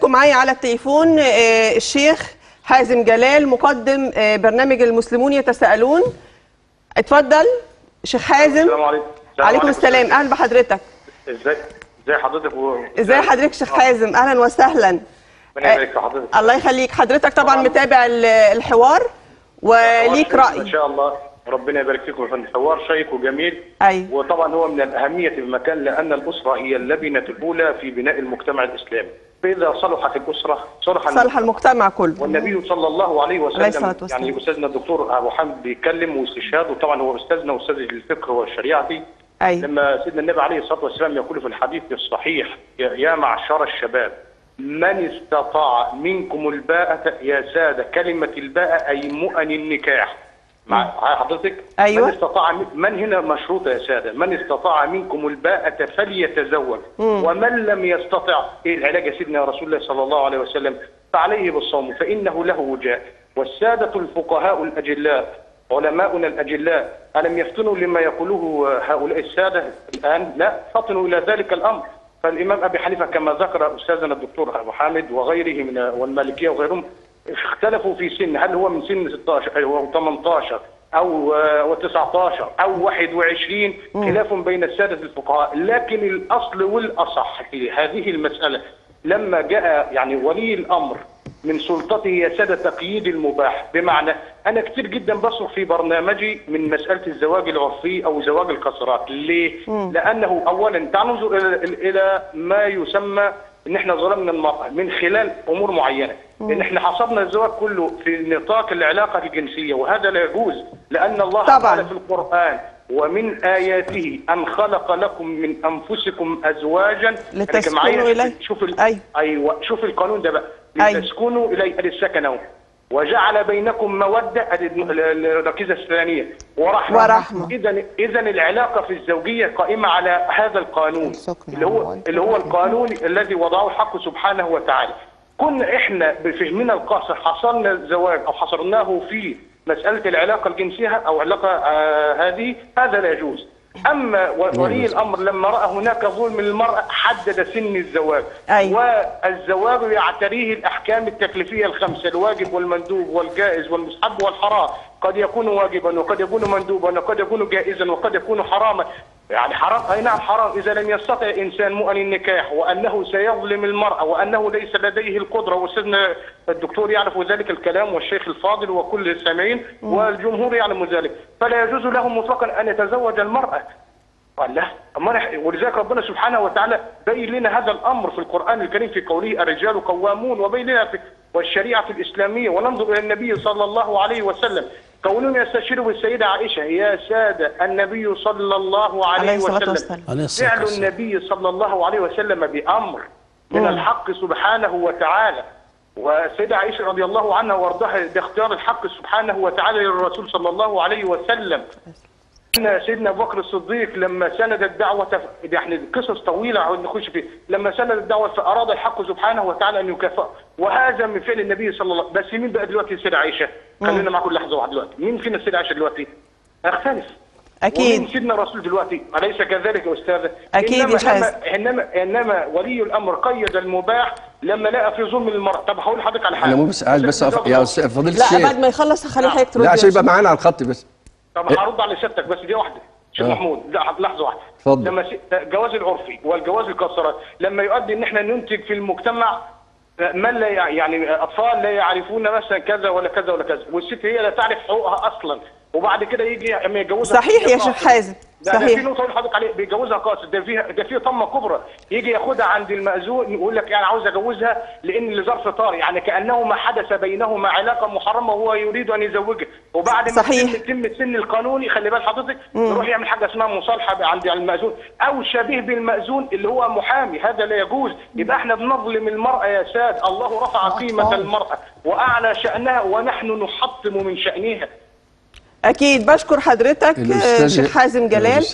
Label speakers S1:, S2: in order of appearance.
S1: معاكم معايا على التليفون آه، الشيخ حازم جلال مقدم آه، برنامج المسلمون يتساءلون اتفضل شيخ حازم
S2: السلام عليكم السلام
S1: عليكم السلام اهلا بحضرتك
S2: ازاي ازاي حضرتك و...
S1: ازي حضرتك شيخ حازم اهلا وسهلا
S2: ربنا يبارك في حضرتك
S1: الله يخليك حضرتك طبعا
S2: طبعاً.
S1: متابع ال- الحوار وليك
S2: ان
S1: راي
S2: شاء الله ربنا يبارك فيكم في الحوار شيق وجميل
S1: أيوة.
S2: وطبعا هو من الاهميه في المكان لان الاسره هي اللبنه الاولى في بناء المجتمع الاسلامي فاذا صلحت الاسره صلح
S1: صالح المجتمع كله
S2: والنبي صلى الله عليه
S1: عليه الصلاة
S2: وسلم
S1: والسلام.
S2: يعني استاذنا الدكتور ابو حامد بيتكلم واستشهاد وطبعا هو استاذنا واستاذ الفقه والشريعه
S1: أيوة.
S2: لما سيدنا النبي عليه الصلاه والسلام يقول في الحديث الصحيح يا يا معشر الشباب من استطاع منكم الباءة يا ساده كلمه الباءة اي مؤن النكاح مع مع حضرتك
S1: أيوة.
S2: من استطاع من- من هنا مشروطه يا ساده من استطاع منكم الباءة فليتزوج ومن لم يستطع ايه العلاج يا سيدنا يا رسول الله صلى الله عليه وسلم فعليه بالصوم فانه له وجاء والساده الفقهاء الاجلاء علماؤنا الاجلاء الم يفتنوا لما يقوله هؤلاء الساده الان لا فطنوا الى ذلك الامر فالامام ابي حنيفه كما ذكر استاذنا الدكتور ابو حامد وغيره من والمالكيه وغيرهم اختلفوا في سن هل هو من سن 16 او 18 او آه، و19 او 21 خلاف بين الساده الفقهاء لكن الاصل والاصح في هذه المساله لما جاء يعني ولي الامر من سلطته يا ساده تقييد المباح بمعنى انا كتير جدا بصرخ في برنامجي من مساله الزواج العرفي او زواج القاصرات ليه؟ لانه اولا تعالوا ننظر الى الى ما يسمى ان احنا ظلمنا المراه من خلال امور معينه ان احنا حصرنا الزواج كله في نطاق العلاقه الجنسيه وهذا لا يجوز لان الله
S1: طبعاً.
S2: قال في القران ومن اياته ان خلق لكم من انفسكم ازواجا
S1: لتسكنوا
S2: خليك معايا.
S1: إليه.
S2: شوف ال...
S1: أيوة.
S2: ايوه شوف القانون ده بقى
S1: أيوة.
S2: لتسكنوا اليه ادي السكن اهو وجعل بينكم موده ادي ال- ال- الركيزه الثانيه ورحمه
S1: ورحمة.
S2: اذا اذا العلاقه في الزوجيه قائمه على هذا القانون
S3: السكن
S2: اللي هو
S3: والوالد
S2: اللي هو القانون الذي وضعه الحق سبحانه وتعالى كنا احنا بفهمنا القاصر حصرنا الزواج او حصرناه في مساله العلاقه الجنسيه او علاقه آه هذه هذا لا يجوز اما و- ولي الامر لما راى هناك ظلم للمراه حدد سن الزواج
S1: أيوة.
S2: والزواج يعتريه الاحكام التكليفيه الخمسه الواجب والمندوب والجائز والمستحب والحرام قد يكون واجبا وقد يكون مندوبا وقد يكون جائزا وقد يكون حراما يعني حرام اي نعم حرام اذا لم يستطع انسان مؤن النكاح وانه سيظلم المراه وانه ليس لديه القدره واستاذنا الدكتور يعرف ذلك الكلام والشيخ الفاضل وكل السامعين والجمهور يعلم ذلك فلا يجوز له مطلقا ان يتزوج المراه قال لا أما نح- ولذلك ربنا سبحانه وتعالى بين لنا هذا الامر في القران الكريم في قوله الرجال قوامون وبين لنا في والشريعه الاسلاميه وننظر الى النبي صلى الله عليه وسلم كونهم يستشيروا بالسيده عائشه يا ساده النبي صلى الله عليه,
S1: عليه الصلاة
S2: وسلم
S1: والسلام.
S4: عليه الصلاة
S2: فعل
S4: والسلام.
S2: النبي صلى الله عليه وسلم بامر من الحق سبحانه وتعالى والسيدة عائشة رضي الله عنها وارضاها باختيار الحق سبحانه وتعالى للرسول صلى الله عليه وسلم ان سيدنا ابو بكر الصديق لما سند الدعوه ف- يعني قصص طويله عاوز نخش فيه لما سند الدعوه فاراد الحق سبحانه وتعالى ان يكافئه وهذا من فعل النبي صلى الله عليه وسلم بس مين بقى دلوقتي السيده عائشه؟ خلينا معكم لحظه واحده دلوقتي مين فينا السيده عائشه دلوقتي؟ اختلف
S1: أكيد.
S2: ومين سيدنا الرسول دلوقتي أليس كذلك يا أستاذة؟
S1: أكيد
S2: إنما
S1: يا حازم.
S2: إنما إنما ولي الأمر قيد المباح لما لقى في ظلم المرأة طب هقول لحضرتك على حاجة
S5: انا مو بس عايز بس أف... يا أستاذ- فضيله
S1: لا
S5: الشيخ
S1: بعد ما يخلص هخلي حضرتك ترد
S5: لا
S1: يا
S5: عشان يبقى
S1: أستاذ.
S5: معانا على الخط بس
S2: طب هرد على سيادتك بس دي واحده شيخ
S5: آه.
S2: محمود لا لحظه واحده
S5: اتفضل.
S2: لما س- الجواز العرفي والجواز القاصرات لما يؤدي ان احنا ننتج في المجتمع من لا يع- يعني اطفال لا يعرفون مثلا كذا ولا كذا ولا كذا والست هي لا تعرف حقوقها اصلا وبعد كده يجي اما يجوزها
S1: صحيح يا
S2: قاصر.
S1: شيخ حازم،
S2: ده ده
S1: صحيح.
S2: في نقطه اقول لحضرتك عليه بيجوزها قاصر ده فيها ده في طمه كبرى يجي ياخدها عند المأذون يقول لك يعني عاوز اجوزها لان لظرف طارئ يعني كانه ما حدث بينهما علاقه محرمه وهو يريد ان يزوجها وبعد ما
S1: صحيح.
S2: يتم يتم السن القانوني خلي بال حضرتك يروح يعمل حاجه اسمها مصالحه عند المأذون او شبيه بالمأذون اللي هو محامي هذا لا يجوز يبقى احنا بنظلم المرأة يا ساد الله رفع قيمة المرأة وأعلى شأنها ونحن نحطم من شأنها
S1: أكيد بشكر حضرتك
S5: الأستاذ-
S1: آه، شيخ حازم جلال